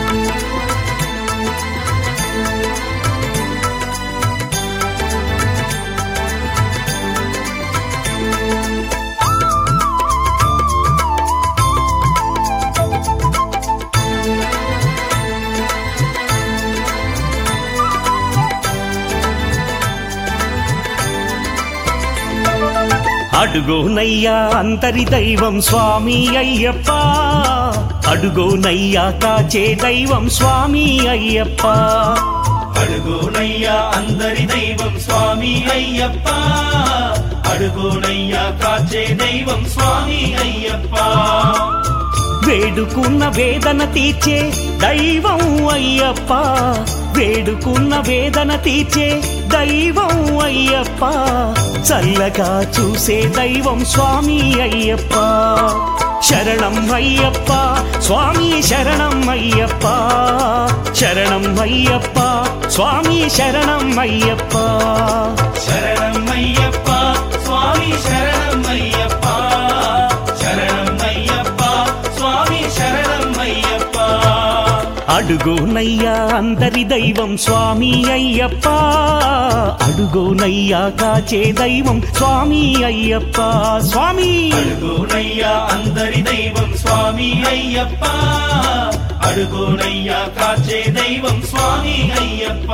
అడుగోనయ్యా అంతరి దైవం స్వామి అయ్యప్ప అడుగోనయ్యా కాచే దైవం స్వామి అయ్యప్ప అడుగోనయ్యా అందరి దైవం స్వామి అయ్యప్ప అడుగోనయ్యా కాచే దైవం స్వామి అయ్యప్ప వేడుకున్న వేదన తీర్చే దైవం అయ్యప్ప వేడుకున్న వేదన తీర్చే దైవం అయ్యప్ప చల్లగా చూసే దైవం స్వామి అయ్యప్ప శరణం అయ్యప్ప స్వామి శరణం అయ్యప్ప శరణం అయ్యప్ప స్వామి శరణం అయ్యప్ప శరణం అయ్యప్ప స్వామి శరణం అయ్యప్ప శరణం అయ్యప్ప స్వామి శరణం అయ్యప్ప అడుగోనయ్యా అందరి దైవం స్వామి అయ్యప్ప అడుగోనయ్యా కాచే దైవం స్వామి అయ్యప్ప స్వామి అడుగోనయ్యా అందరి దైవం స్వామి అయ్యప్ప అడుగోనయ్యా కాచే దైవం స్వామి అయ్యప్ప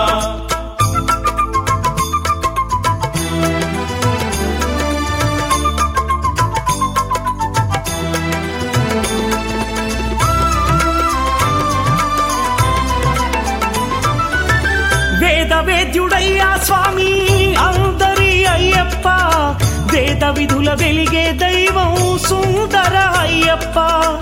వేద వేద్యుడయ్యా స్వామి అందరి అయ్యప్ప వేద విధుల వెలిగే దైవం సుందర అయ్యప్ప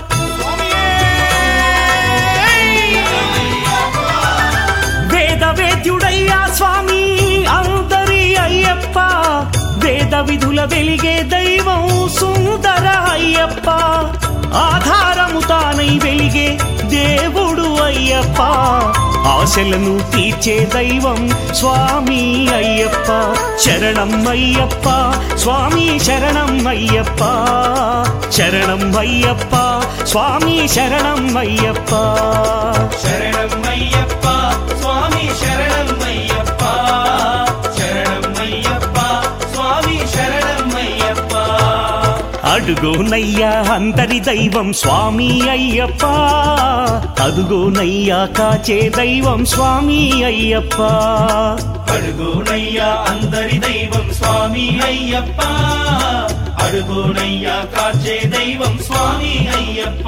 వేద వేద్యుడయ్యా స్వామి అందరి అయ్యప్ప వేద విధుల వెలిగే దైవం సుందర అయ్యప్ప ఆధారము తానై వెలిగే దేవుడు అయ్యప్ప ఆశలను తీర్చే దైవం స్వామి అయ్యప్ప శరణం అయ్యప్ప స్వామి శరణం అయ్యప్ప శరణం అయ్యప్ప స్వామి శరణం అయ్యప్ప శరణం అయ్యప్ప స్వామి శరణం అయ్యప్ప శరణం అయ్యప్ప స్వామి శరణం అయ్యప్ప అడుగోనయ్యా అందరి దైవం స్వామి అయ్యప్ప అదుగోనయ్యా కాచే దైవం స్వామి అయ్యప్ప అడుగోనయ్యా అందరి దైవం స్వామి అయ్యప్ప అడుగోనయ్యా కాచే దైవం స్వామి అయ్యప్ప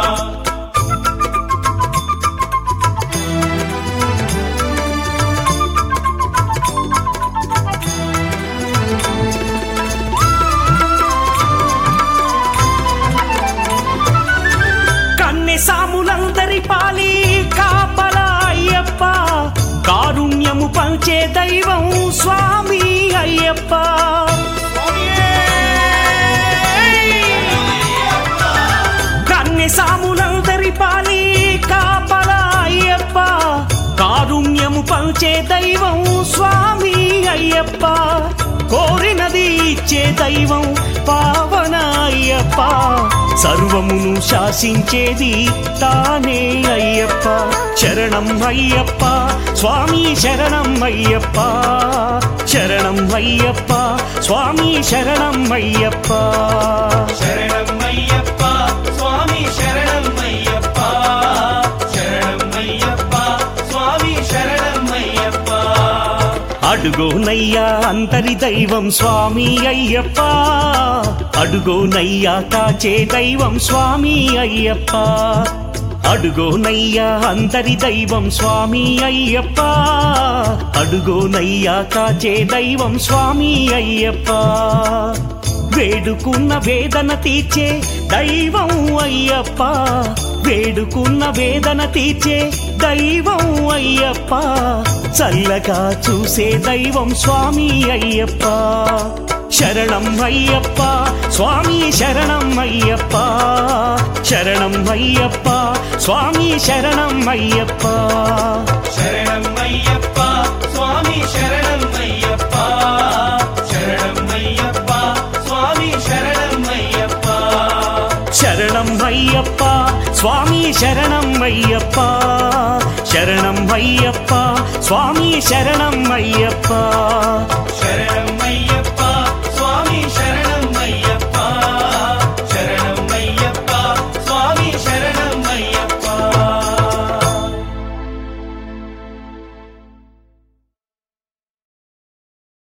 కన్నె సాములందరి పాలి కాపల అయ్యప్ప కారుణ్యము పంచే దైవం స్వామి అయ్యప్ప కన్నె సాములందరి పాలి కాపల అయ్యప్ప కారుణ్యము పంచే దైవం స్వామి అయ్యప్ప కోరినది ఇచ్చే దైవం పావన అయ్యప్ప సర్వమును శాసించేది తానే అయ్యప్ప శరణం అయ్యప్ప స్వామి శరణం అయ్యప్ప శరణం అయ్యప్ప స్వామి శరణం అయ్యప్ప శరణం అయ్యప్ప స్వామి శరణం అయ్యప్ప శరణం అయ్యప్ప స్వామి శరణం అయ్యప్ప అడుగోనయ్యా అంతరి దైవం స్వామి అయ్యప్ప అడుగోనయ్యా కాచే దైవం స్వామి అయ్యప్ప అడుగోనయ్యా అంతరి దైవం స్వామి అయ్యప్ప అడుగోనయ్యా కాచే దైవం స్వామి అయ్యప్ప వేడుకున్న వేదన తీర్చే దైవం అయ్యప్ప వేడుకున్న వేదన తీర్చే దైవం అయ్యప్ప చల్లగా చూసే దైవం స్వామి అయ్యప్ప శరణం అయ్యప్ప స్వామి శరణం అయ్యప్ప శరణం అయ్యప్ప స్వామి శరణం అయ్యప్ప శరణం అయ్యప్ప స్వామి శరణం అయ్యప్ప శరణం అయ్యప్ప స్వామి శరణం అయ్యప్ప శరణం అయ్యప్ప అయ్యప్ప స్వామి శరణం అయ్యప్ప శరణం అయ్యప్ప స్వామి శరణం అయ్యప్ప